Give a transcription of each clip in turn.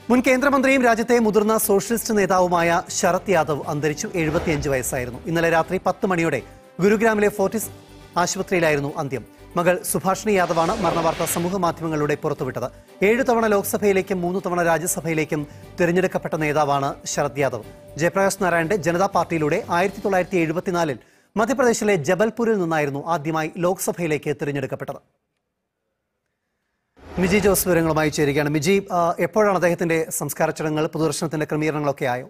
മുൻ കേന്ദ്രമന്ത്രിയും രാജ്യത്തെ മുതിർന്ന സോഷ്യലിസ്റ്റ് നേതാവുമായ ശരത് യാദവ് അന്തരിച്ചു എഴുപത്തിയഞ്ച് വയസ്സായിരുന്നു ഇന്നലെ രാത്രി പത്ത് മണിയോടെ ഗുരുഗ്രാമിലെ ഫോർട്ടിസ് ആശുപത്രിയിലായിരുന്നു അന്ത്യം മകൾ സുഭാഷിണി യാദവാണ് മരണവാർത്ത സമൂഹ മാധ്യമങ്ങളിലൂടെ പുറത്തുവിട്ടത് ഏഴ് തവണ ലോക്സഭയിലേക്കും മൂന്ന് തവണ രാജ്യസഭയിലേക്കും തിരഞ്ഞെടുക്കപ്പെട്ട നേതാവാണ് ശരത് യാദവ് ജയപ്രകാശ് നാരായണന്റെ ജനതാ പാർട്ടിയിലൂടെ ആയിരത്തി തൊള്ളായിരത്തി എഴുപത്തിനാലിൽ മധ്യപ്രദേശിലെ ജബൽപൂരിൽ നിന്നായിരുന്നു ആദ്യമായി ലോക്സഭയിലേക്ക് തിരഞ്ഞെടുക്കപ്പെട്ടത് മിജി ജോസ് വിവരങ്ങളുമായി ചേരുകയാണ് മിജി ആ, എപ്പോഴാണ് അദ്ദേഹത്തിന്റെ സംസ്കാര ചടങ്ങുകൾ പൊതുദർശനത്തിന്റെ ക്രമീകരണങ്ങളൊക്കെ ആയോ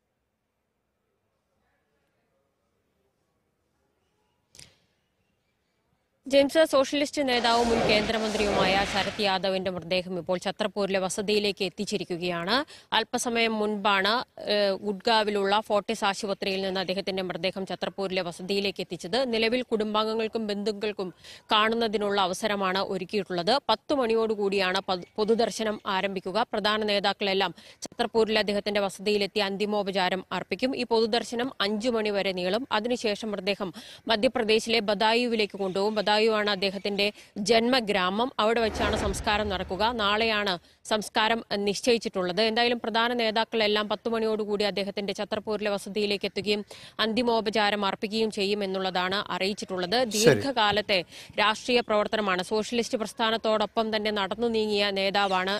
ജെയിംസ് സോഷ്യലിസ്റ്റ് നേതാവും മുൻ കേന്ദ്രമന്ത്രിയുമായ ശരത് യാദവിന്റെ മൃതദേഹം ഇപ്പോൾ ഛത്രപൂരിലെ വസതിയിലേക്ക് എത്തിച്ചിരിക്കുകയാണ് അല്പസമയം മുൻപാണ് ഏഹ്, ഗുഡ്ഗാവിലുള്ള ഫോർട്ടിസ് ആശുപത്രിയിൽ നിന്ന് അദ്ദേഹത്തിന്റെ മൃതദേഹം ഛത്രപൂരിലെ വസതിയിലേക്ക് എത്തിച്ചത് നിലവിൽ കുടുംബാംഗങ്ങൾക്കും ബന്ധുക്കൾക്കും കാണുന്നതിനുള്ള അവസരമാണ് ഒരുക്കിയിട്ടുള്ളത് പത്ത് മണിയോടുകൂടിയാണ് പ- പൊതുദർശനം ആരംഭിക്കുക പ്രധാന നേതാക്കളെല്ലാം ഛത്രപൂരിലെ അദ്ദേഹത്തിന്റെ വസതിയിലെത്തി അന്തിമോപചാരം അർപ്പിക്കും ഈ പൊതുദർശനം അഞ്ചു മണി വരെ നീളും അതിനുശേഷം മൃതദേഹം മധ്യപ്രദേശിലെ ബദായുവിലേക്ക് കൊണ്ടുപോകും ബദായുവാണ് അദ്ദേഹത്തിന്റെ ജന്മഗ്രാമം അവിടെ വെച്ചാണ് സംസ്കാരം നടക്കുക നാളെയാണ് സംസ്കാരം നിശ്ചയിച്ചിട്ടുള്ളത് എന്തായാലും പ്രധാന നേതാക്കളെല്ലാം പത്ത് മണിയോടുകൂടി അദ്ദേഹത്തിന്റെ ഛത്രപൂരിലെ വസതിയിലേക്ക് എത്തുകയും അന്തിമോപചാരം അർപ്പിക്കുകയും ചെയ്യും എന്നുള്ളതാണ് അറിയിച്ചിട്ടുള്ളത് ദീർഘകാലത്തെ രാഷ്ട്രീയ പ്രവർത്തനമാണ് സോഷ്യലിസ്റ്റ് പ്രസ്ഥാനത്തോടൊപ്പം തന്നെ നടന്നു നീങ്ങിയ നേതാവാണ്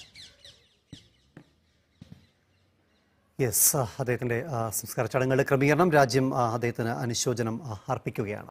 യെസ് അദ്ദേഹത്തിന്റെ ആ, സംസ്കാര ചടങ്ങുകളുടെ ക്രമീകരണം രാജ്യം ആ, അദ്ദേഹത്തിന് അനുശോചനം ആ, അർപ്പിക്കുകയാണ്